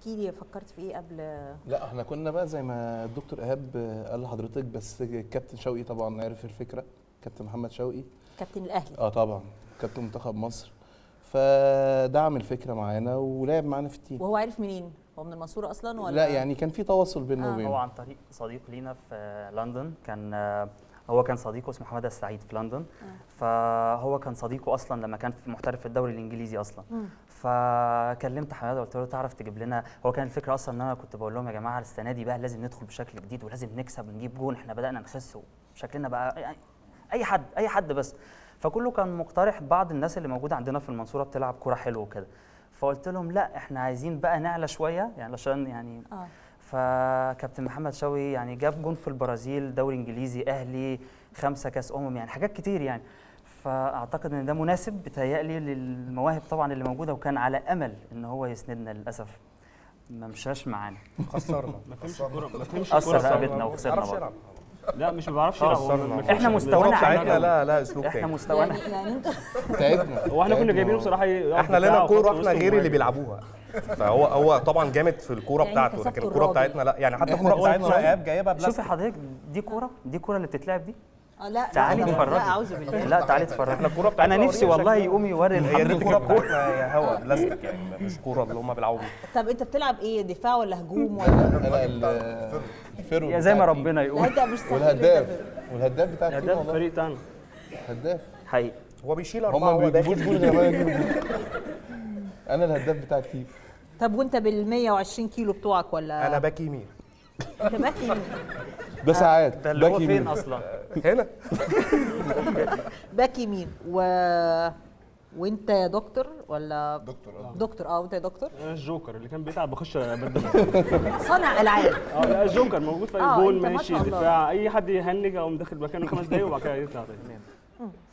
احكي لي فكرت في ايه قبل لا احنا كنا بقى زي ما الدكتور ايهاب قال لحضرتك بس كابتن شوقي طبعا عرف الفكره كابتن محمد شوقي كابتن الاهلي اه طبعا كابتن منتخب مصر فدعم الفكره معانا ولعب معانا في التيم وهو عارف منين هو من المنصوره اصلا ولا لا يعني كان في تواصل بيننا آه. وبينه هو عن طريق صديق لينا في لندن كان آه، هو كان صديقه اسمه حماده السعيد في لندن فهو كان صديقه اصلا لما كان في محترف في الدوري الانجليزي اصلا مم. فكلمت حماده قلت له تعرف تجيب لنا هو كان الفكره اصلا ان انا كنت بقول لهم يا جماعه السنه دي بقى لازم ندخل بشكل جديد ولازم نكسب ونجيب جون احنا بدانا نخس وشكلنا بقى يعني اي حد اي حد بس فكله كان مقترح بعض الناس اللي موجوده عندنا في المنصوره بتلعب كوره حلو وكده فقلت لهم لا احنا عايزين بقى نعلى شويه يعني عشان يعني اه فكابتن محمد شوقي يعني جاب جون في البرازيل دوري انجليزي اهلي خمسه كاس امم يعني حاجات كتير يعني فاعتقد ان ده مناسب بتهيألي للمواهب طبعا اللي موجوده وكان على امل ان هو يسندنا للاسف ما مشاش معانا خسرنا ما فهمش الكوره ما فهمش اثر الكوره رقبتنا ما وخسرنا بيعرفش برضه يلعب. لا مش ما بيعرفش يلعب هو خسرنا. ما- ما إحنا فهمش- مستوانا الكوره عالي بتاعتنا أوي. لا لا اسلوب احنا تاني مستوانا يعني يعني انت تعبنا هو احنا كنا تعبنا. جايبينه بصراحه يقف احنا دفاع لنا وخط كوره وسط احنا غير اللي ومهاجم. بيلعبوها فهو هو طبعا جامد في الكوره يعني بتاعته كسبته لكن الكوره الراجل. بتاعتنا لا يعني حتى إحنا الكوره بتاعتنا بتوعنا- ايهاب جايبها شوفي بلاستيك حضرتك دي كوره دي كوره اللي بتتلعب دي اه لا تعالي لا، لا، اتفرجي لا اعوذ بالله لا تعالي اتفرجي احنا الكوره بتاعتنا انا نفسي وريها والله شكلها. يقوم يوري هي دي لحضرتك الكوره الكوره بتاعتنا هي هوا بلاستيك يعني مش كوره اللي هم بيلعبوا بيها طب انت بتلعب ايه دفاع ولا هجوم ولا انا ال- الفيرو يا زي ما بتاع التيم. ربنا لا يقول انت مش صح والهداف والهداف بتاع التيم ده والله الفريق بتاعنا هداف حقيقي هو بيشيل هم اربعه ما هو بيجيبوش داخل جول غير لما يجيبوا جول. انا الهداف بتاع التيم طب وانت بال 120 كيلو بتوعك ولا انا باك يمين انت باك يمين ده ساعات ده اللي هو باك فين يمين. اصلا هنا باك يمين و وانت يا دكتور ولا دكتور اه دكتور اه وانت يا دكتور انا الجوكر اللي كان بيتعب بخش ابدل صانع العاب اه لا الجوكر موجود في آه، اي جول أنت ما ماشي شاء الله. دفاع اي حد يهنج او مدخل مكانه خمس دقايق وبعد كده يطلع تاني